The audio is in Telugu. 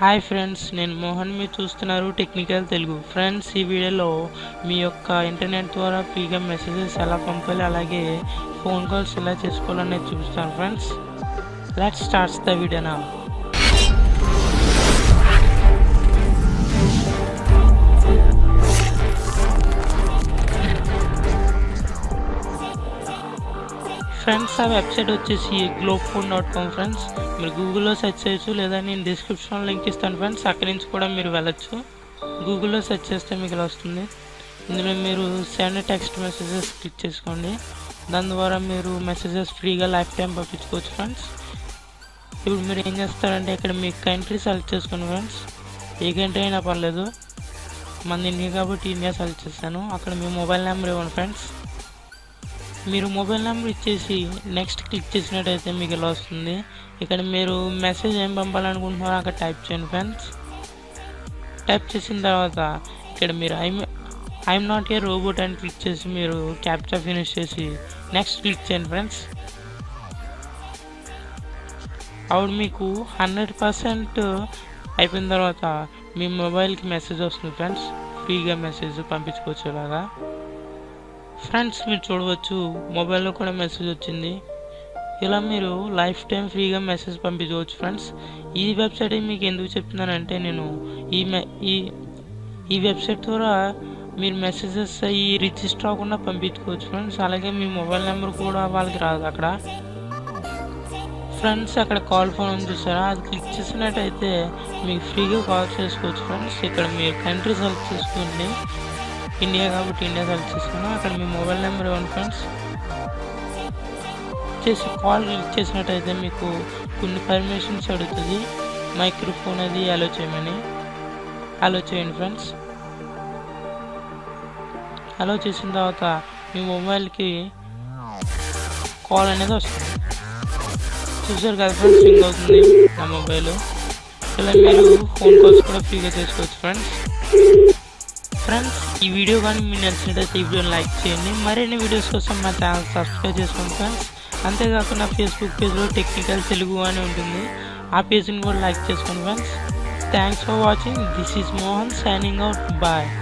హాయ్ ఫ్రెండ్స్ నేను మోహన్ మీరు చూస్తున్నారు టెక్నికల్ తెలుగు ఫ్రెండ్స్ ఈ వీడియోలో మీ యొక్క ఇంటర్నెట్ ద్వారా ఫ్రీగా మెసేజెస్ ఎలా పంపాలి అలాగే ఫోన్ కాల్స్ ఎలా చేసుకోవాలనేది చూపిస్తాను friends let starts the video నా ఫ్రెండ్స్ ఆ వెబ్సైట్ వచ్చేసి globe phone dot com friends మీరు గూగుల్లో సెర్చ్ చేయొచ్చు లేదా నేను డిస్క్రిప్షన్లో లింక్ ఇస్తాను ఫ్రెండ్స్ అక్కడి నుంచి కూడా మీరు వెళ్ళొచ్చు గూగుల్లో సెర్చ్ చేస్తే మీకు ఇలా వస్తుంది ఇందులో మీరు సెండ్ టెక్స్ట్ మెసేజెస్ క్లిక్ చేసుకోండి దాని ద్వారా మీరు మెసేజెస్ ఫ్రీగా లైఫ్ టైం పంపించుకోవచ్చు ఫ్రెండ్స్ ఇప్పుడు మీరు ఏం చేస్తారంటే ఇక్కడ మీ కంట్రీ సెలెక్ట్ చేసుకోండి ఫ్రెండ్స్ ఏ కంట్రీ అయినా పర్లేదు మన ఇండియా కాబట్టి ఇండియా సెలెక్ట్ చేశాను అక్కడ మీ మొబైల్ నెంబర్ ఇవ్వండి ఫ్రెండ్స్ మీరు మొబైల్ నెంబర్ ఇచ్చేసి నెక్స్ట్ క్లిక్ చేసినట్టయితే మీకు ఇలా వస్తుంది ఇక్కడ మీరు మెసేజ్ ఏం పంపాలనుకుంటున్నారో అక్కడ టైప్ చేయండి ఫ్రెండ్స్ టైప్ చేసిన తర్వాత ఇక్కడ మీరు I'm I'm not a robot అని క్లిక్ చేసి మీరు క్యాప్చర్ ఫినిష్ చేసి నెక్స్ట్ క్లిక్ చేయండి ఫ్రెండ్స్ అప్పుడు మీకు హండ్రెడ్ పర్సెంట్ అయిపోయిన తర్వాత మీ మొబైల్కి మెసేజ్ వస్తుంది ఫ్రెండ్స్ ఫ్రీగా మెసేజ్ పంపించుకోవచ్చు ఇలాగా ఫ్రెండ్స్ మీరు చూడవచ్చు మొబైల్లో కూడా మెసేజ్ వచ్చింది ఇలా మీరు లైఫ్ టైం ఫ్రీగా మెసేజ్ పంపించవచ్చు ఫ్రెండ్స్ ఈ వెబ్సైట్ మీకు ఎందుకు చెప్తున్నానంటే నేను ఈ మె ఈ ఈ వెబ్సైట్ ద్వారా మీరు మెసేజెస్ అయ్యి రిజిస్టర్ అవ్వకుండా పంపించుకోవచ్చు ఫ్రెండ్స్ అలాగే మీ మొబైల్ నెంబర్ కూడా వాళ్ళకి రాదు అక్కడ ఫ్రెండ్స్ అక్కడ కాల్ ఫోన్ ఉంది చూసారా అది క్లిక్ చేసినట్టయితే మీకు ఫ్రీగా కాల్ చేసుకోవచ్చు ఫ్రెండ్స్ ఇక్కడ మీరు కంట్రీ సెలెక్ట్ చేసుకోండి ఇండియా కాబట్టి ఇండియా సెలెక్ట్ చేసుకున్నాం అక్కడ మీ మొబైల్ నెంబర్ ఇవ్వండి ఫ్రెండ్స్ చేసి కాల్ క్లిక్ చేసినట్టయితే మీకు కొన్ని పర్మిషన్స్ అడుగుతుంది మైక్రోఫోన్ అది అలో చేయమని అలో చేయండి ఫ్రెండ్స్ అలో చేసిన తర్వాత మీ మొబైల్కి కాల్ అనేది వస్తుంది చూసారు కదా ఫ్రెండ్స్ రింగ్ అవుతుంది నా మొబైల్ ఇలా మీరు ఫోన్ కాల్స్ కూడా ఫ్రీగా చేసుకోవచ్చు ఫ్రెండ్స్ ఫ్రెండ్స్ ఈ వీడియో కానీ మీకు నచ్చినట్టయితే ఈ వీడియోని లైక్ చేయండి మరిన్ని వీడియోస్ కోసం మా ఛానల్ సబ్స్క్రైబ్ చేసుకోండి ఫ్రెండ్స్ అంతేకాకుండా ఫేస్బుక్ పేజ్లో టెక్నికల్ తెలుగు అని ఉంటుంది ఆ పేజ్ని కూడా లైక్ చేసుకోండి friends thanks for watching this is Mohan signing out bye